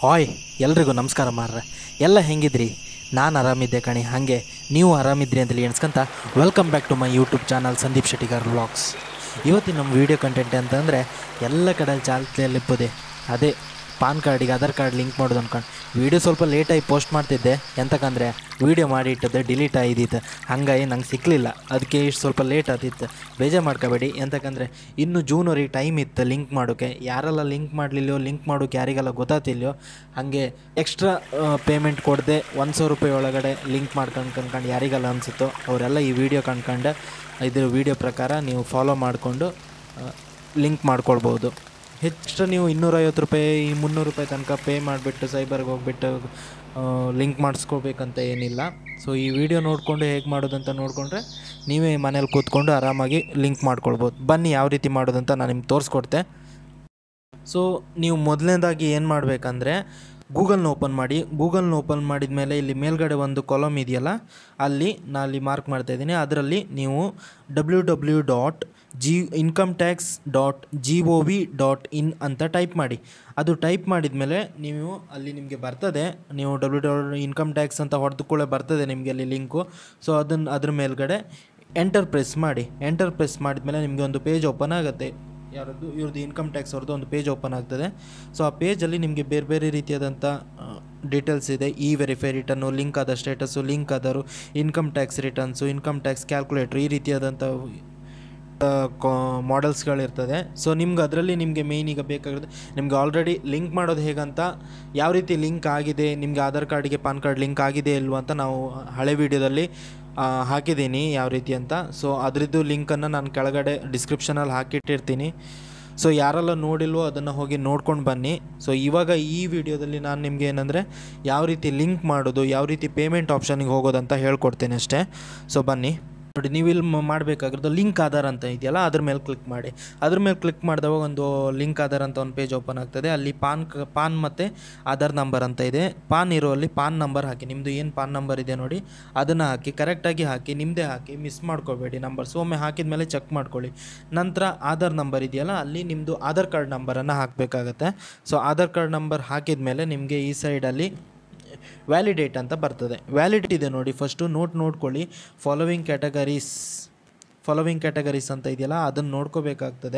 hi ಎಲ್ರಿಗೂ ನಮಸ್ಕಾರ ಮಾರ್ರೆ ಎಲ್ಲ ಹೆಂಗಿದ್ರಿ ನಾನು ಆರಾಮಿದ್ದೆ ಕಣಿ ಹಾಗೆ ನೀವು ಆರಾಮಿದ್ರಿ ಅಂತೇಳಿ ಎಣಿಸ್ಕೊಂತ welcome back to my YouTube channel Sandeep Shettigar vlogs ಇವತ್ತಿನ ನಮ್ಮ ವೀಡಿಯೋ ಕಂಟೆಂಟ್ ಅಂತಂದರೆ ಎಲ್ಲ ಕಡೆ ಚಾಲ್ತಿಯಲ್ಲಿಪ್ಪದೆ ಅದೇ ಪಾನ್ ಕಾರ್ಡಿಗೆ ಆಧಾರ್ ಕಾರ್ಡ್ ಲಿಂಕ್ ಮಾಡೋದು ಅನ್ಕೊಂಡು ವೀಡಿಯೋ ಸ್ವಲ್ಪ ಲೇಟಾಗಿ ಪೋಸ್ಟ್ ಮಾಡ್ತಿದ್ದೆ ಎಂತಕ್ಕಂದರೆ ವೀಡಿಯೋ ಮಾಡಿ ಇಟ್ಟದ್ದು ಡಿಲೀಟ್ ಆಗಿದ್ದಿತ್ತು ಹಾಗಾಗಿ ನಂಗೆ ಸಿಕ್ಕಲಿಲ್ಲ ಅದಕ್ಕೆ ಇಷ್ಟು ಸ್ವಲ್ಪ ಲೇಟ್ ಆತಿತ್ತು ಬೇಜಾರು ಮಾಡ್ಕೋಬೇಡಿ ಎಂತಕ್ಕಂದರೆ ಇನ್ನು ಜೂನ್ವರೆಗೆ ಟೈಮ್ ಇತ್ತು ಲಿಂಕ್ ಮಾಡೋಕ್ಕೆ ಯಾರೆಲ್ಲ ಲಿಂಕ್ ಮಾಡಲಿಲ್ಲೋ ಲಿಂಕ್ ಮಾಡೋಕೆ ಯಾರಿಗೆಲ್ಲ ಗೊತ್ತಾತಿಲ್ಲೋ ಹಾಗೆ ಎಕ್ಸ್ಟ್ರಾ ಪೇಮೆಂಟ್ ಕೊಡದೆ ಒಂದು ಸಾವಿರ ರೂಪಾಯಿ ಒಳಗಡೆ ಲಿಂಕ್ ಮಾಡ್ಕೊಂಡು ಕನ್ಕೊಂಡು ಯಾರಿಗೆಲ್ಲ ಅನಿಸುತ್ತೋ ಅವರೆಲ್ಲ ಈ ವಿಡಿಯೋ ಕಂಡ್ಕೊಂಡು ಇದ್ರ ವಿಡಿಯೋ ಪ್ರಕಾರ ನೀವು ಫಾಲೋ ಮಾಡಿಕೊಂಡು ಲಿಂಕ್ ಮಾಡ್ಕೊಳ್ಬೋದು ಹೆಚ್ಚು ನೀವು ಇನ್ನೂರೈವತ್ತು ರೂಪಾಯಿ ಮುನ್ನೂರು ರೂಪಾಯಿ ತನಕ ಪೇ ಮಾಡಿಬಿಟ್ಟು ಸೈಬರ್ಗೆ ಹೋಗ್ಬಿಟ್ಟು ಲಿಂಕ್ ಮಾಡಿಸ್ಕೋಬೇಕಂತ ಏನಿಲ್ಲ ಸೊ ಈ ವಿಡಿಯೋ ನೋಡಿಕೊಂಡು ಹೇಗೆ ಮಾಡೋದಂತ ನೋಡಿಕೊಂಡ್ರೆ ನೀವೇ ಮನೇಲಿ ಕೂತ್ಕೊಂಡು ಆರಾಮಾಗಿ ಲಿಂಕ್ ಮಾಡ್ಕೊಳ್ಬೋದು ಬನ್ನಿ ಯಾವ ರೀತಿ ಮಾಡೋದಂತ ನಾನು ನಿಮ್ಗೆ ತೋರಿಸ್ಕೊಡ್ತೆ ಸೊ ನೀವು ಮೊದಲನೇದಾಗಿ ಏನು ಮಾಡಬೇಕಂದ್ರೆ ಗೂಗಲ್ನ ಓಪನ್ ಮಾಡಿ ಗೂಗಲ್ನ ಓಪನ್ ಮಾಡಿದ ಮೇಲೆ ಇಲ್ಲಿ ಮೇಲ್ಗಡೆ ಒಂದು ಕಾಲಮ್ ಇದೆಯಲ್ಲ ಅಲ್ಲಿ ನಾನು ಅಲ್ಲಿ ಮಾರ್ಕ್ ಮಾಡ್ತಾ ಇದ್ದೀನಿ ಅದರಲ್ಲಿ ನೀವು W W dot G income tax dot G O V dot in ಅಂತ ಟೈಪ್ ಮಾಡಿ ಅದು ಟೈಪ್ ಮಾಡಿದ ಮೇಲೆ ನೀವು ಅಲ್ಲಿ ನಿಮಗೆ ಬರ್ತದೆ ನೀವು ಡಬ್ಲ್ಯೂ ಡಬ್ಲ್ಯೂ ಇನ್ಕಮ್ ಟ್ಯಾಕ್ಸ್ ಅಂತ ಹೊಡೆದು ಕೂಡ ಬರ್ತದೆ ನಿಮಗೆ ಅಲ್ಲಿ ಲಿಂಕು ಸೊ ಅದನ್ನು ಅದ್ರ ಮೇಲ್ಗಡೆ ಎಂಟರ್ ಪ್ರೆಸ್ ಮಾಡಿ ಎಂಟರ್ ಪ್ರೆಸ್ ಮಾಡಿದ್ಮೇಲೆ ನಿಮಗೆ ಒಂದು ಪೇಜ್ ಓಪನ್ ಆಗುತ್ತೆ ಯಾರದ್ದು ಇವ್ರದ್ದು ಇನ್ಕಮ್ ಟ್ಯಾಕ್ಸ್ ಅವ್ರದ್ದು ಒಂದು ಪೇಜ್ ಓಪನ್ ಆಗ್ತದೆ ಸೊ ಆ ಪೇಜಲ್ಲಿ ನಿಮಗೆ ಬೇರೆ ಬೇರೆ ರೀತಿಯಾದಂಥ ಡೀಟೇಲ್ಸ್ ಇದೆ ಇ ವೆರಿಫೈ ರಿಟರ್ನು ಲಿಂಕ್ ಆದ ಸ್ಟೇಟಸ್ಸು ಲಿಂಕ್ ಆದರು income tax returns income tax calculator ಈ ರೀತಿಯಾದಂಥ ಮಾಡೆಲ್ಸ್ಗಳಿರ್ತದೆ ಸೊ ನಿಮ್ಗೆ ಅದರಲ್ಲಿ ನಿಮಗೆ ಮೇಯ್ನ್ ಈಗ ಬೇಕಾಗಿರೋದು ನಿಮ್ಗೆ ಆಲ್ರೆಡಿ ಲಿಂಕ್ ಮಾಡೋದು ಹೇಗಂತ ಯಾವ ರೀತಿ ಲಿಂಕ್ ಆಗಿದೆ ನಿಮಗೆ ಆಧಾರ್ ಕಾರ್ಡಿಗೆ ಪಾನ್ ಕಾರ್ಡ್ ಲಿಂಕ್ ಆಗಿದೆ ಇಲ್ವಾ ಅಂತ ನಾವು ಹಳೆ ವೀಡಿಯೋದಲ್ಲಿ ಹಾಕಿದ್ದೀನಿ ಯಾವ ರೀತಿ ಅಂತ ಸೊ ಅದರದ್ದು ಲಿಂಕನ್ನು ನಾನು ಕೆಳಗಡೆ ಡಿಸ್ಕ್ರಿಪ್ಷನಲ್ಲಿ ಹಾಕಿಟ್ಟಿರ್ತೀನಿ ಸೊ ಯಾರೆಲ್ಲ ನೋಡಿಲ್ವೋ ಅದನ್ನು ಹೋಗಿ ನೋಡ್ಕೊಂಡು ಬನ್ನಿ ಸೊ ಇವಾಗ ಈ ವಿಡಿಯೋದಲ್ಲಿ ನಾನು ನಿಮಗೆ ಏನಂದರೆ ಯಾವ ರೀತಿ ಲಿಂಕ್ ಮಾಡೋದು ಯಾವ ರೀತಿ ಪೇಮೆಂಟ್ ಆಪ್ಷನಿಗೆ ಹೋಗೋದಂತ ಹೇಳ್ಕೊಡ್ತೇನೆ ಅಷ್ಟೇ ಸೊ ಬನ್ನಿ ನೋಡಿ ನೀವು ಇಲ್ಲಿ ಮಾಡಬೇಕಾಗಿರೋದು ಲಿಂಕ್ ಆಧಾರ್ ಅಂತ ಇದೆಯಲ್ಲ ಅದ್ರ ಮೇಲೆ ಕ್ಲಿಕ್ ಮಾಡಿ ಅದ್ರ ಮೇಲೆ ಕ್ಲಿಕ್ ಮಾಡಿದಾಗ ಒಂದು ಲಿಂಕ್ ಆಧಾರ್ ಅಂತ ಒಂದು ಪೇಜ್ ಓಪನ್ ಆಗ್ತದೆ ಅಲ್ಲಿ ಪಾನ್ ಕ ಪಾನ್ ಮತ್ತು ಆಧಾರ್ ನಂಬರ್ ಅಂತ ಇದೆ ಪಾನ್ ಇರೋ ಅಲ್ಲಿ ಪಾನ್ ನಂಬರ್ ಹಾಕಿ ನಿಮ್ಮದು ಏನು ಪಾನ್ ನಂಬರ್ ಇದೆ ನೋಡಿ ಅದನ್ನು ಹಾಕಿ ಕರೆಕ್ಟಾಗಿ ಹಾಕಿ ನಿಮ್ಮದೇ ಹಾಕಿ ಮಿಸ್ ಮಾಡ್ಕೋಬೇಡಿ ನಂಬರ್ಸ್ ಒಮ್ಮೆ ಹಾಕಿದ ಮೇಲೆ ಚೆಕ್ ಮಾಡ್ಕೊಳ್ಳಿ ನಂತರ ಆಧಾರ್ ನಂಬರ್ ಇದೆಯಲ್ಲ ಅಲ್ಲಿ ನಿಮ್ಮದು ಆಧಾರ್ ಕಾರ್ಡ್ ನಂಬರನ್ನು ಹಾಕಬೇಕಾಗತ್ತೆ ಸೊ ಆಧಾರ್ ಕಾರ್ಡ್ ನಂಬರ್ ಹಾಕಿದ ಮೇಲೆ ನಿಮಗೆ ಈ ಸೈಡಲ್ಲಿ ವ್ಯಾಲಿಡೇಟ್ ಅಂತ ಬರ್ತದೆ ವ್ಯಾಲಿಡಿಟಿ ಇದೆ ನೋಡಿ ಫಸ್ಟು ನೋಟ್ ನೋಡ್ಕೊಳ್ಳಿ ಫಾಲೋವಿಂಗ್ ಕ್ಯಾಟಗರೀಸ್ ಫಾಲೋವಿಂಗ್ ಕ್ಯಾಟಗರೀಸ್ ಅಂತ ಇದೆಯಲ್ಲ ಅದನ್ನು ನೋಡ್ಕೋಬೇಕಾಗ್ತದೆ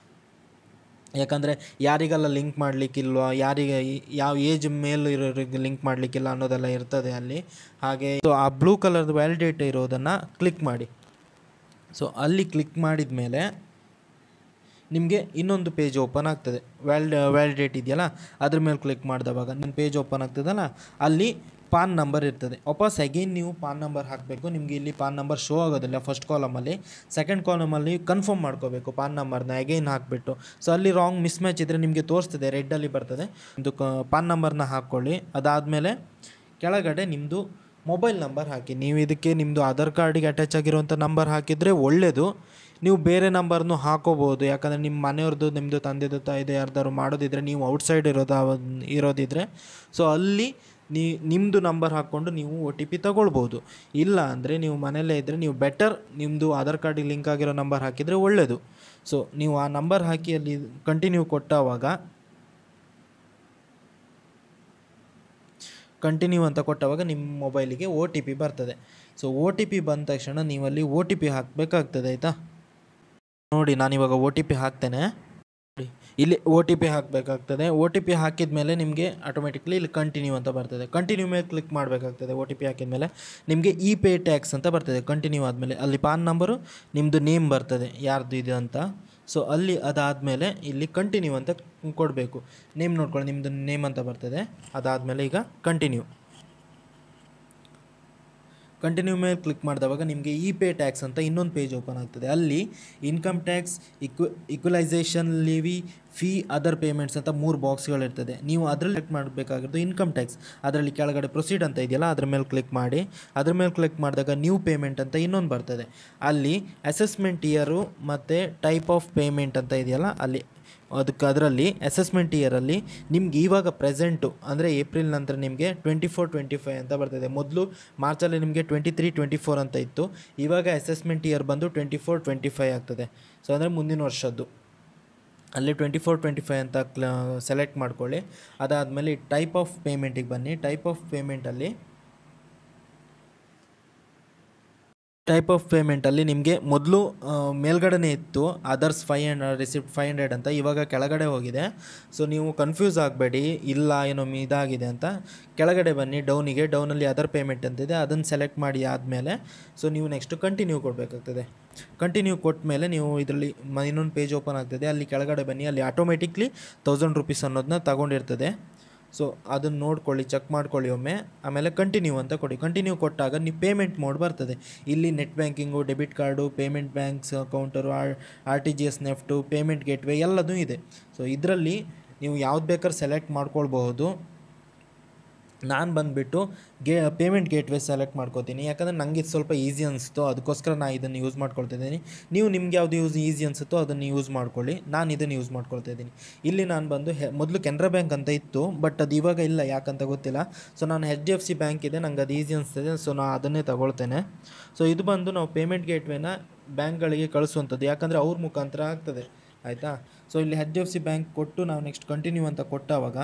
ಯಾಕಂದರೆ ಯಾರಿಗೆಲ್ಲ ಲಿಂಕ್ ಮಾಡಲಿಕ್ಕಿಲ್ವ ಯಾರಿಗೆ ಯಾವ ಏಜ್ ಮೇಲ್ ಇರೋರಿಗೆ ಲಿಂಕ್ ಮಾಡಲಿಕ್ಕಿಲ್ಲ ಅನ್ನೋದೆಲ್ಲ ಇರ್ತದೆ ಅಲ್ಲಿ ಹಾಗೆ ಸೊ ಆ ಬ್ಲೂ ಕಲರ್ದು ವ್ಯಾಲಿಡೇಟ್ ಇರೋದನ್ನು ಕ್ಲಿಕ್ ಮಾಡಿ ಸೊ ಅಲ್ಲಿ ಕ್ಲಿಕ್ ಮಾಡಿದ ಮೇಲೆ ನಿಮಗೆ ಇನ್ನೊಂದು ಪೇಜ್ ಓಪನ್ ಆಗ್ತದೆ ವ್ಯಾಲ್ಡ್ ವ್ಯಾಲಿಡೇಟ್ ಇದೆಯಲ್ಲ ಅದ್ರ ಮೇಲೆ ಕ್ಲಿಕ್ ಮಾಡಿದವಾಗ ನಿಮ್ಮ ಪೇಜ್ ಓಪನ್ ಆಗ್ತದಲ್ಲ ಅಲ್ಲಿ ಪಾನ್ ನಂಬರ್ ಇರ್ತದೆ ವಾಪಸ್ ಅಗೈನ್ ನೀವು ಪಾನ್ ನಂಬರ್ ಹಾಕಬೇಕು ನಿಮಗೆ ಇಲ್ಲಿ ಪಾನ್ ನಂಬರ್ ಶೋ ಆಗೋದಿಲ್ಲ ಫಸ್ಟ್ ಕಾಲಮಲ್ಲಿ ಸೆಕೆಂಡ್ ಕಾಲಮಲ್ಲಿ ಕನ್ಫರ್ಮ್ ಮಾಡ್ಕೋಬೇಕು ಪಾನ್ ನಂಬರ್ನ ಅಗೈನ್ ಹಾಕಿಬಿಟ್ಟು ಸೊ ಅಲ್ಲಿ ರಾಂಗ್ ಮಿಸ್ ಮ್ಯಾಚ್ ಇದ್ದರೆ ನಿಮಗೆ ತೋರಿಸ್ತದೆ ರೆಡ್ಡಲ್ಲಿ ಬರ್ತದೆ ಒಂದು ಕ ಪಾನ್ ನಂಬರ್ನ ಹಾಕ್ಕೊಳ್ಳಿ ಅದಾದಮೇಲೆ ಕೆಳಗಡೆ ನಿಮ್ಮದು ಮೊಬೈಲ್ ನಂಬರ್ ಹಾಕಿ ನೀವು ಇದಕ್ಕೆ ನಿಮ್ಮದು ಆಧಾರ್ ಕಾರ್ಡಿಗೆ ಅಟ್ಯಾಚ್ ಆಗಿರುವಂಥ ನಂಬರ್ ಹಾಕಿದರೆ ಒಳ್ಳೆಯದು ನೀವು ಬೇರೆ ನಂಬರ್ನು ಹಾಕೋಬೋದು ಯಾಕಂದರೆ ನಿಮ್ಮ ಮನೆಯವ್ರದ್ದು ನಿಮ್ಮದು ತಂದೆದು ತಾಯಿದು ಯಾರ್ದಾರು ಮಾಡೋದಿದ್ರೆ ನೀವು ಔಟ್ಸೈಡ್ ಇರೋದು ಇರೋದಿದ್ರೆ ಸೊ ಅಲ್ಲಿ ನೀ ನಿಮ್ಮದು ನಂಬರ್ ಹಾಕ್ಕೊಂಡು ನೀವು ಒ ಟಿ ಪಿ ತೊಗೊಳ್ಬೋದು ಇಲ್ಲ ಅಂದರೆ ನೀವು ಮನೆಯಲ್ಲೇ ಇದ್ದರೆ ನೀವು ಬೆಟರ್ ನಿಮ್ಮದು ಆಧಾರ್ ಕಾರ್ಡಿಗೆ ಲಿಂಕ್ ಆಗಿರೋ ನಂಬರ್ ಹಾಕಿದರೆ ಒಳ್ಳೆಯದು ಸೊ ನೀವು ಆ ನಂಬರ್ ಹಾಕಿ ಅಲ್ಲಿ ಕಂಟಿನ್ಯೂ ಕೊಟ್ಟಾವಾಗ ಕಂಟಿನ್ಯೂ ಅಂತ ಕೊಟ್ಟವಾಗ ನಿಮ್ಮ ಮೊಬೈಲಿಗೆ ಒ ಟಿ ಪಿ ಬರ್ತದೆ ಸೊ ಒ ಟಿ ಪಿ ಬಂದ ತಕ್ಷಣ ನೀವಲ್ಲಿ ಒ ಟಿ ಪಿ ಹಾಕಬೇಕಾಗ್ತದೆ ಆಯಿತಾ ನೋಡಿ ನಾನಿವಾಗ ಒ ಟಿ ಪಿ ಹಾಕ್ತೇನೆ ನೋಡಿ ಇಲ್ಲಿ ಒ ಟಿ ಪಿ ಹಾಕಬೇಕಾಗ್ತದೆ ಒ ಟಿ ಪಿ ಹಾಕಿದ ಮೇಲೆ ನಿಮಗೆ ಆಟೋಮೆಟಿಕ್ಲಿ ಇಲ್ಲಿ ಕಂಟಿನ್ಯೂ ಅಂತ ಬರ್ತದೆ ಕಂಟಿನ್ಯೂ ಮೇಲೆ ಕ್ಲಿಕ್ ಮಾಡಬೇಕಾಗ್ತದೆ ಒ ಟಿ ಪಿ ಹಾಕಿದ ಮೇಲೆ ನಿಮಗೆ ಇ ಪೇ ಟ್ಯಾಕ್ಸ್ ಅಂತ ಬರ್ತದೆ ಕಂಟಿನ್ಯೂ ಆದಮೇಲೆ ಅಲ್ಲಿ ಪಾನ್ ನಂಬರು ನಿಮ್ಮದು ನೇಮ್ ಬರ್ತದೆ ಯಾರ್ದು ಇದೆ ಅಂತ ಸೊ ಅಲ್ಲಿ ಅದಾದಮೇಲೆ ಇಲ್ಲಿ ಕಂಟಿನ್ಯೂ ಅಂತ ಕೊಡಬೇಕು ನೇಮ್ ನೋಡ್ಕೊಳ್ಳಿ ನಿಮ್ಮದು ನೇಮ್ ಅಂತ ಬರ್ತದೆ ಅದಾದಮೇಲೆ ಈಗ ಕಂಟಿನ್ಯೂ ಕಂಟಿನ್ಯೂ ಮೇಲೆ ಕ್ಲಿಕ್ ಮಾಡಿದವಾಗ ನಿಮಗೆ ಇ ಪೇ ಟ್ಯಾಕ್ಸ್ ಅಂತ ಇನ್ನೊಂದು ಪೇಜ್ ಓಪನ್ ಆಗ್ತದೆ ಅಲ್ಲಿ ಇನ್ಕಮ್ ಟ್ಯಾಕ್ಸ್ ಇಕ್ವ equalisation levy fee other payments ಅಂತ ಮೂರು ಬಾಕ್ಸ್ಗಳಿರ್ತದೆ ನೀವು ಅದರಲ್ಲಿ ಕ್ಲಿಕ್ ಮಾಡಬೇಕಾಗಿರೋದು ಇನ್ಕಮ್ ಟ್ಯಾಕ್ಸ್ ಅದರಲ್ಲಿ ಕೆಳಗಡೆ ಪ್ರೊಸೀಡ್ ಅಂತ ಇದೆಯಲ್ಲ ಅದ್ರ ಮೇಲೆ ಕ್ಲಿಕ್ ಮಾಡಿ ಅದ್ರ ಮೇಲೆ ಕ್ಲಿಕ್ ಮಾಡಿದಾಗ ನ್ಯೂ ಪೇಮೆಂಟ್ ಅಂತ ಇನ್ನೊಂದು ಬರ್ತದೆ ಅಲ್ಲಿ ಅಸೆಸ್ಮೆಂಟ್ ಇಯರು ಮತ್ತು ಟೈಪ್ ಆಫ್ ಪೇಮೆಂಟ್ ಅಂತ ಇದೆಯಲ್ಲ ಅಲ್ಲಿ ಅದಕ್ಕೆ ಅದರಲ್ಲಿ ಅಸೆಸ್ಮೆಂಟ್ ಇಯರಲ್ಲಿ ನಿಮ್ಗೆ ಇವಾಗ ಪ್ರೆಸೆಂಟು ಅಂದರೆ ಏಪ್ರಿಲ್ ನಂತರ ನಿಮಗೆ ಟ್ವೆಂಟಿ ಫೋರ್ ಟ್ವೆಂಟಿ ಫೈವ್ ಅಂತ ಬರ್ತದೆ ಮೊದಲು ಮಾರ್ಚಲ್ಲಿ ನಿಮಗೆ ಟ್ವೆಂಟಿ ತ್ರೀ ಟ್ವೆಂಟಿ ಫೋರ್ ಅಂತ ಇತ್ತು ಇವಾಗ ಅಸೆಸ್ಮೆಂಟ್ ಇಯರ್ ಬಂದು ಟ್ವೆಂಟಿ ಫೋರ್ ಟ್ವೆಂಟಿ ಫೈವ್ ಆಗ್ತದೆ ಸೊ ಅಂದರೆ ಮುಂದಿನ ವರ್ಷದ್ದು ಅಲ್ಲಿ ಟ್ವೆಂಟಿ ಫೋರ್ ಟ್ವೆಂಟಿ ಫೈವ್ ಅಂತ ಕ್ಲ ಸೆಲೆಕ್ಟ್ ಮಾಡ್ಕೊಳ್ಳಿ ಅದಾದಮೇಲೆ ಟೈಪ್ ಆಫ್ ಪೇಮೆಂಟಿಗೆ ಬನ್ನಿ ಟೈಪ್ ಆಫ್ ಪೇಮೆಂಟಲ್ಲಿ ಟೈಪ್ ಆಫ್ ಪೇಮೆಂಟಲ್ಲಿ ನಿಮಗೆ ಮೊದಲು ಮೇಲ್ಗಡೆನೇ ಇತ್ತು others five hundred receipt five hundred ಅಂತ ಇವಾಗ ಕೆಳಗಡೆ ಹೋಗಿದೆ ಸೊ ನೀವು ಕನ್ಫ್ಯೂಸ್ ಆಗಬೇಡಿ ಇಲ್ಲ ಏನೋ ಇದಾಗಿದೆ ಅಂತ ಕೆಳಗಡೆ ಬನ್ನಿ ಡೌನಿಗೆ ಡೌನಲ್ಲಿ ಅದರ್ ಪೇಮೆಂಟ್ ಅಂತಿದೆ ಅದನ್ನು ಸೆಲೆಕ್ಟ್ ಮಾಡಿ ಆದಮೇಲೆ ಸೊ ನೀವು ನೆಕ್ಸ್ಟು ಕಂಟಿನ್ಯೂ ಕೊಡಬೇಕಾಗ್ತದೆ ಕಂಟಿನ್ಯೂ ಕೊಟ್ಟ ಮೇಲೆ ನೀವು ಇದರಲ್ಲಿ ಮ ಇನ್ನೊಂದು ಪೇಜ್ ಓಪನ್ ಆಗ್ತದೆ ಅಲ್ಲಿ ಕೆಳಗಡೆ ಬನ್ನಿ ಅಲ್ಲಿ ಆಟೋಮೆಟಿಕ್ಲಿ ತೌಸಂಡ್ ರುಪೀಸ್ ಅನ್ನೋದನ್ನ ತಗೊಂಡಿರ್ತದೆ ಸೊ ಅದನ್ನು ನೋಡ್ಕೊಳ್ಳಿ ಚೆಕ್ ಮಾಡ್ಕೊಳ್ಳಿ ಒಮ್ಮೆ ಆಮೇಲೆ ಕಂಟಿನ್ಯೂ ಅಂತ ಕೊಡಿ ಕಂಟಿನ್ಯೂ ಕೊಟ್ಟಾಗ ನೀವು ಪೇಮೆಂಟ್ ಮೋಡ್ ಬರ್ತದೆ ಇಲ್ಲಿ net banking debit card payment banks ಅಕೌಂಟರು or R T G S NEFT payment gateway ಎಲ್ಲದೂ ಇದೆ ಸೊ ಇದರಲ್ಲಿ ನೀವು ಯಾವ್ದು ಬೇಕಾದ್ರೆ ಸೆಲೆಕ್ಟ್ ಮಾಡ್ಕೊಳ್ಬಹುದು ನಾನು ಬಂದುಬಿಟ್ಟು ಗೇ ಪೇಮೆಂಟ್ ಗೇಟ್ವೇ ಸೆಲೆಕ್ಟ್ ಮಾಡ್ಕೋತೀನಿ ಯಾಕಂದರೆ ನನಗೆ ಇದು ಸ್ವಲ್ಪ ಈಸಿ ಅನಿಸ್ತು ಅದಕ್ಕೋಸ್ಕರ ನಾನು ಇದನ್ನು ಯೂಸ್ ಮಾಡ್ಕೊಳ್ತಿದ್ದೀನಿ ನೀವು ನಿಮ್ಗೆ ಯಾವುದು ಯೂಸ್ ಈಸಿ ಅನಿಸುತ್ತೋ ಅದನ್ನು ಯೂಸ್ ಮಾಡ್ಕೊಳ್ಳಿ ನಾನು ಇದನ್ನು ಯೂಸ್ ಮಾಡ್ಕೊಳ್ತಾ ಇದ್ದೀನಿ ಇಲ್ಲಿ ನಾನು ಬಂದು ಹೆ ಮೊದಲು ಕೆನರಾ ಬ್ಯಾಂಕ್ ಅಂತ ಇತ್ತು ಬಟ್ ಅದು ಇವಾಗ ಇಲ್ಲ ಯಾಕಂತ ಗೊತ್ತಿಲ್ಲ ಸೊ ನಾನು H D F C bank ಇದೆ ನಂಗೆ ಅದು ಈಸಿ ಅನಿಸ್ತದೆ ಸೊ ನಾನು ಅದನ್ನೇ ತಗೊಳ್ತೇನೆ ಸೊ ಇದು ಬಂದು ನಾವು ಪೇಮೆಂಟ್ ಗೇಟ್ವೇನ ಬ್ಯಾಂಕ್ಗಳಿಗೆ ಕಳಿಸುವಂಥದ್ದು ಯಾಕಂದರೆ ಅವ್ರ ಮುಖಾಂತರ ಆಗ್ತದೆ ಆಯಿತಾ ಸೊ ಇಲ್ಲಿ H D F C bank ಕೊಟ್ಟು ನಾವು ನೆಕ್ಸ್ಟ್ ಕಂಟಿನ್ಯೂ ಅಂತ ಕೊಟ್ಟಾವಾಗ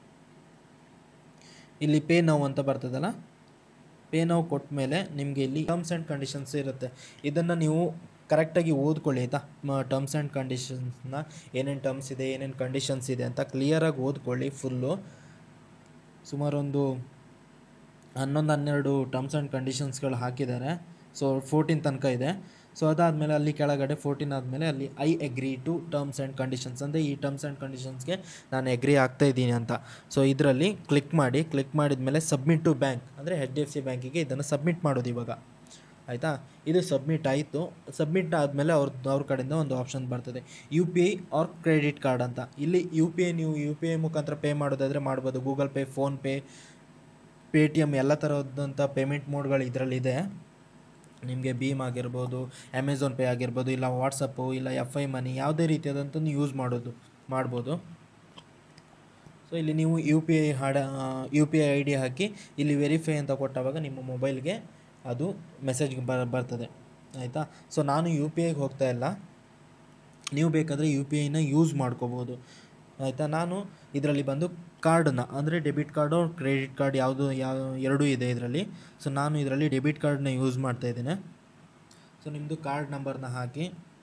ಇಲ್ಲಿ ಪೇ ನೋವು ಅಂತ ಬರ್ತದಲ್ಲ ಪೇ ನೋವು ಕೊಟ್ಟ ಮೇಲೆ ನಿಮಗೆ ಇಲ್ಲಿ ಟರ್ಮ್ಸ್ ಆ್ಯಂಡ್ ಕಂಡೀಷನ್ಸ್ ಇರುತ್ತೆ ಇದನ್ನು ನೀವು ಕರೆಕ್ಟಾಗಿ ಓದ್ಕೊಳ್ಳಿ ಆಯಿತಾ ಟರ್ಮ್ಸ್ ಆ್ಯಂಡ್ ಕಂಡೀಷನ್ಸ್ನ ಏನೇನು ಟರ್ಮ್ಸ್ ಇದೆ ಏನೇನು ಕಂಡೀಷನ್ಸ್ ಇದೆ ಅಂತ ಕ್ಲಿಯರಾಗಿ ಓದ್ಕೊಳ್ಳಿ ಫುಲ್ಲು ಸುಮಾರೊಂದು ಹನ್ನೊಂದು ಹನ್ನೆರಡು ಟರ್ಮ್ಸ್ ಆ್ಯಂಡ್ ಕಂಡೀಷನ್ಸ್ಗಳು ಹಾಕಿದ್ದಾರೆ ಸೊ ಫೋರ್ಟೀನ್ ತನಕ ಇದೆ ಸೊ ಅದಾದಮೇಲೆ ಅಲ್ಲಿ ಕೆಳಗಡೆ ಫೋರ್ಟೀನ್ ಆದಮೇಲೆ ಅಲ್ಲಿ I agree to terms and conditions ಅಂದರೆ ಈ ಟರ್ಮ್ಸ್ ಆ್ಯಂಡ್ ಕಂಡೀಷನ್ಸ್ಗೆ ನಾನು ಎಗ್ರಿ ಆಗ್ತಾ ಇದ್ದೀನಿ ಅಂತ ಸೊ ಇದರಲ್ಲಿ ಕ್ಲಿಕ್ ಮಾಡಿ ಕ್ಲಿಕ್ ಮಾಡಿದ ಮೇಲೆ ಸಬ್ಮಿಟ್ ಟು ಬ್ಯಾಂಕ್ ಅಂದರೆ ಎಚ್ ಡಿ ಎಫ್ ಸಿ ಬ್ಯಾಂಕಿಗೆ ಇದನ್ನು ಸಬ್ಮಿಟ್ ಮಾಡೋದು ಇವಾಗ ಆಯಿತಾ ಇದು ಸಬ್ಮಿಟ್ ಆಯಿತು ಸಬ್ಮಿಟ್ ಆದಮೇಲೆ ಅವ್ರ ಅವ್ರ ಕಡೆಯಿಂದ ಒಂದು ಆಪ್ಷನ್ ಬರ್ತದೆ U P I or credit card ಅಂತ ಇಲ್ಲಿ ಯು ಪಿ ಐ ನೀವು ಯು ಪಿ ಐ ಮುಖಾಂತರ ಪೇ ಮಾಡೋದಾದರೆ ಮಾಡ್ಬೋದು Google Pay PhonePe Paytm ಎಲ್ಲ ಥರದಂಥ ಪೇಮೆಂಟ್ ಮೋಡ್ಗಳು ಇದರಲ್ಲಿದೆ ನಿಮಗೆ ಭೀಮ್ ಆಗಿರ್ಬೋದು ಅಮೆಝಾನ್ ಪೇ ಆಗಿರ್ಬೋದು ಇಲ್ಲ ವಾಟ್ಸಪ್ಪು ಇಲ್ಲ ಎಫ್ ಐ ಮನಿ ಯಾವುದೇ ರೀತಿಯಾದಂಥ ಯೂಸ್ ಮಾಡೋದು ಮಾಡ್ಬೋದು ಸೊ ಇಲ್ಲಿ ನೀವು ಯು ಪಿ ಐ ಹಾಡ U P I I D ಹಾಕಿ ಇಲ್ಲಿ ವೆರಿಫೈ ಅಂತ ಕೊಟ್ಟಾಗ ನಿಮ್ಮ ಮೊಬೈಲ್ಗೆ ಅದು ಮೆಸೇಜ್ ಬರ್ ಬರ್ತದೆ ಆಯಿತಾ ಸೊ ನಾನು ಯು ಪಿ ಐಗೆ ಹೋಗ್ತಾ ಇಲ್ಲ ನೀವು ಬೇಕಾದರೆ ಯು ಪಿ ಐನ ಯೂಸ್ ಮಾಡ್ಕೋಬೋದು ಆಯಿತಾ ನಾನು ಇದರಲ್ಲಿ ಬಂದು ಕಾರ್ಡನ್ನ ಅಂದರೆ ಡೆಬಿಟ್ ಕಾರ್ಡು ಕ್ರೆಡಿಟ್ ಕಾರ್ಡ್ ಯಾವುದು ಯಾವ ಎರಡೂ ಇದೆ ಇದರಲ್ಲಿ ಸೊ ನಾನು ಇದರಲ್ಲಿ ಡೆಬಿಟ್ ಕಾರ್ಡನ್ನ ಯೂಸ್ ಮಾಡ್ತಾ ಇದ್ದೇನೆ ಸೊ ನಿಮ್ಮದು ಕಾರ್ಡ್ ನಂಬರ್ನ ಹಾಕಿ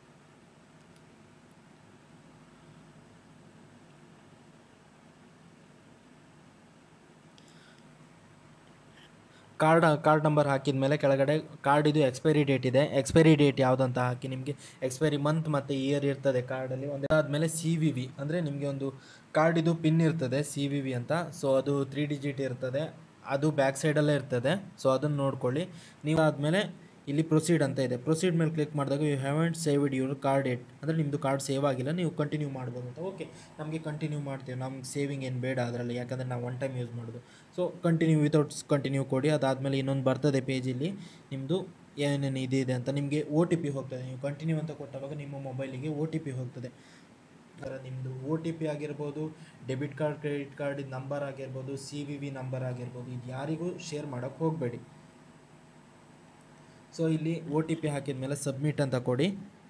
ಕಾರ್ಡ್ ಕಾರ್ಡ್ ನಂಬರ್ ಹಾಕಿದ ಮೇಲೆ ಕೆಳಗಡೆ ಕಾರ್ಡ್ ಇದು ಎಕ್ಸ್ಪೈರಿ ಡೇಟ್ ಇದೆ ಎಕ್ಸ್ಪೈರಿ ಡೇಟ್ ಯಾವುದಂತ ಹಾಕಿ ನಿಮಗೆ ಎಕ್ಸ್ಪೈರಿ ಮಂತ್ ಮತ್ತು ಇಯರ್ ಇರ್ತದೆ ಕಾರ್ಡಲ್ಲಿ ಒಂದಾದಮೇಲೆ ಸಿ ವಿ ವಿ ಅಂದರೆ ನಿಮಗೆ ಒಂದು ಕಾರ್ಡ್ ಇದು ಪಿನ್ ಇರ್ತದೆ ಸಿ ವಿ ವಿ ಅಂತ ಸೊ ಅದು ತ್ರೀ ಡಿಜಿಟ್ ಇರ್ತದೆ ಅದು ಬ್ಯಾಕ್ ಸೈಡಲ್ಲೇ ಇರ್ತದೆ ಸೊ ಅದನ್ನು ನೋಡ್ಕೊಳ್ಳಿ ನೀವು ಆದಮೇಲೆ ಇಲ್ಲಿ ಪ್ರೊಸೀಡ್ ಅಂತ ಇದೆ ಪ್ರೊಸೀಡ್ ಮೇಲೆ ಕ್ಲಿಕ್ ಮಾಡಿದಾಗ you haven't saved your card it ಅಂದರೆ ನಿಮ್ಮದು ಕಾರ್ಡ್ ಸೇವ್ ಆಗಿಲ್ಲ ನೀವು ಕಂಟಿನ್ಯೂ ಮಾಡ್ಬೋದು ಅಂತ ಓಕೆ ನಮಗೆ ಕಂಟಿನ್ಯೂ ಮಾಡ್ತೀವಿ ನಮ್ಗೆ ಸೇವಿಂಗ್ ಏನು ಬೇಡ ಅದರಲ್ಲಿ ಯಾಕಂದರೆ ನಾವು ಒನ್ ಟೈಮ್ ಯೂಸ್ ಮಾಡೋದು ಸೊ ಕಂಟಿನ್ಯೂ ವಿತೌಟ್ ಕಂಟಿನ್ಯೂ ಕೊಡಿ ಅದಾದಮೇಲೆ ಇನ್ನೊಂದು ಬರ್ತದೆ ಪೇಜಲ್ಲಿ ನಿಮ್ಮದು ಏನೇನು ಇದೆ ಇದೆ ಅಂತ ನಿಮಗೆ ಒ ಟಿ ಪಿ ಹೋಗ್ತದೆ ನೀವು ಕಂಟಿನ್ಯೂ ಅಂತ ಕೊಟ್ಟಾಗ ನಿಮ್ಮ ಮೊಬೈಲಿಗೆ ಒ ಟಿ ಪಿ ಹೋಗ್ತದೆ ಅದರ ನಿಮ್ಮದು ಒ ಟಿ ಪಿ ಆಗಿರ್ಬೋದು debit card credit card number ಆಗಿರ್ಬೋದು ಸಿ ವಿ ವಿ ನಂಬರ್ ಆಗಿರ್ಬೋದು ಇದು ಯಾರಿಗೂ ಶೇರ್ ಮಾಡೋಕ್ಕೆ ಹೋಗಬೇಡಿ ಸೊ ಇಲ್ಲಿ ಒ ಟಿ ಪಿ ಹಾಕಿದ ಮೇಲೆ ಸಬ್ಮಿಟ್ ಅಂತ ಕೊಡಿ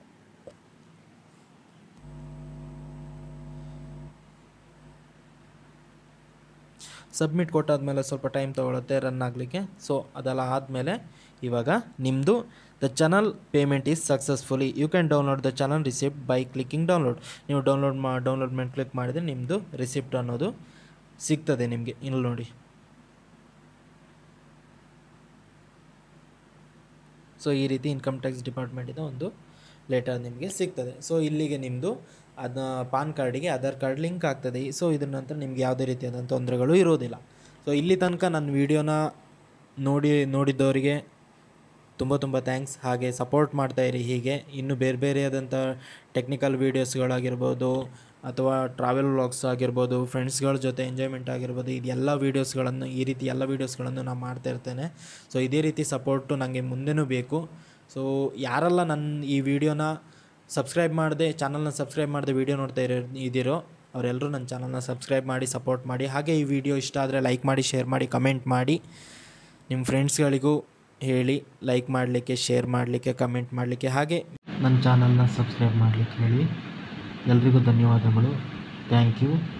ಸಬ್ಮಿಟ್ ಕೊಟ್ಟಾದ್ಮೇಲೆ ಸ್ವಲ್ಪ ಟೈಮ್ ತೊಗೊಳುತ್ತೆ ರನ್ ಆಗಲಿಕ್ಕೆ ಸೊ ಅದೆಲ್ಲ ಆದಮೇಲೆ ಇವಾಗ ನಿಮ್ಮದು the channel payment is successfully you can download the channel receipt by clicking download ನೀವು ಡೌನ್ಲೋಡ್ ಮಾ ಡೌನ್ಲೋಡ್ ಮೇಲೆ ಕ್ಲಿಕ್ ಮಾಡಿದರೆ ನಿಮ್ಮದು ರಿಸಿಪ್ಟ್ ಅನ್ನೋದು ಸಿಗ್ತದೆ ನಿಮಗೆ ಇಲ್ಲಿ ನೋಡಿ ಸೊ ಈ ರೀತಿ ಇನ್ಕಮ್ ಟ್ಯಾಕ್ಸ್ ಡಿಪಾರ್ಟ್ಮೆಂಟಿಂದ ಒಂದು ಲೆಟರ್ ನಿಮಗೆ ಸಿಗ್ತದೆ ಸೊ ಇಲ್ಲಿಗೆ ನಿಮ್ಮದು ಅದನ್ನ ಪಾನ್ ಕಾರ್ಡಿಗೆ ಆಧಾರ್ ಕಾರ್ಡ್ ಲಿಂಕ್ ಆಗ್ತದೆ ಸೊ ಇದರ ನಂತರ ನಿಮ್ಗೆ ಯಾವುದೇ ರೀತಿಯಾದ ತೊಂದರೆಗಳು ಇರೋದಿಲ್ಲ ಸೊ ಇಲ್ಲಿ ತನಕ ನನ್ನ ವೀಡಿಯೋನ ನೋಡಿ ನೋಡಿದ್ದವರಿಗೆ ತುಂಬ ತುಂಬ ಥ್ಯಾಂಕ್ಸ್ ಹಾಗೆ ಸಪೋರ್ಟ್ ಮಾಡ್ತಾಯಿರಿ ಹೀಗೆ ಇನ್ನು ಬೇರೆ ಬೇರೆಯಾದಂಥ ಟೆಕ್ನಿಕಲ್ ವೀಡಿಯೋಸ್ಗಳಾಗಿರ್ಬೋದು ಅಥವಾ ಟ್ರಾವೆಲ್ ವ್ಲಾಗ್ಸ್ ಆಗಿರ್ಬೋದು ಫ್ರೆಂಡ್ಸ್ಗಳ ಜೊತೆ ಎಂಜಾಯ್ಮೆಂಟ್ ಆಗಿರ್ಬೋದು ಇದೆಲ್ಲ ವೀಡಿಯೋಸ್ಗಳನ್ನು ಈ ರೀತಿ ಎಲ್ಲ ವೀಡಿಯೋಸ್ಗಳನ್ನು ನಾನು ಮಾಡ್ತಾ ಇರ್ತೇನೆ ಸೊ ಇದೇ ರೀತಿ ಸಪೋರ್ಟು ನನಗೆ ಮುಂದೆನೂ ಬೇಕು ಸೊ ಯಾರೆಲ್ಲ ನನ್ನ ಈ ವಿಡಿಯೋನ ಸಬ್ಸ್ಕ್ರೈಬ್ ಮಾಡದೆ ಚಾನಲ್ನ ಸಬ್ಸ್ಕ್ರೈಬ್ ಮಾಡದೆ ವೀಡಿಯೋ ನೋಡ್ತಾ ಇರೋ ಇದ್ದೀರೋ ಅವರೆಲ್ಲರೂ ನನ್ನ ಚಾನಲ್ನ ಸಬ್ಸ್ಕ್ರೈಬ್ ಮಾಡಿ ಸಪೋರ್ಟ್ ಮಾಡಿ ಹಾಗೆ ಈ ವಿಡಿಯೋ ಇಷ್ಟ ಆದರೆ ಲೈಕ್ ಮಾಡಿ ಶೇರ್ ಮಾಡಿ ಕಮೆಂಟ್ ಮಾಡಿ ನಿಮ್ಮ ಫ್ರೆಂಡ್ಸ್ಗಳಿಗೂ ಹೇಳಿ ಲೈಕ್ ಮಾಡಲಿಕ್ಕೆ ಶೇರ್ ಮಾಡಲಿಕ್ಕೆ ಕಮೆಂಟ್ ಮಾಡಲಿಕ್ಕೆ ಹಾಗೆ ನನ್ನ ಚಾನಲ್ನ ಸಬ್ಸ್ಕ್ರೈಬ್ ಮಾಡಲಿಕ್ಕೆ ಹೇಳಿ ಎಲ್ರಿಗೂ ಧನ್ಯವಾದಗಳು ಥ್ಯಾಂಕ್ ಯು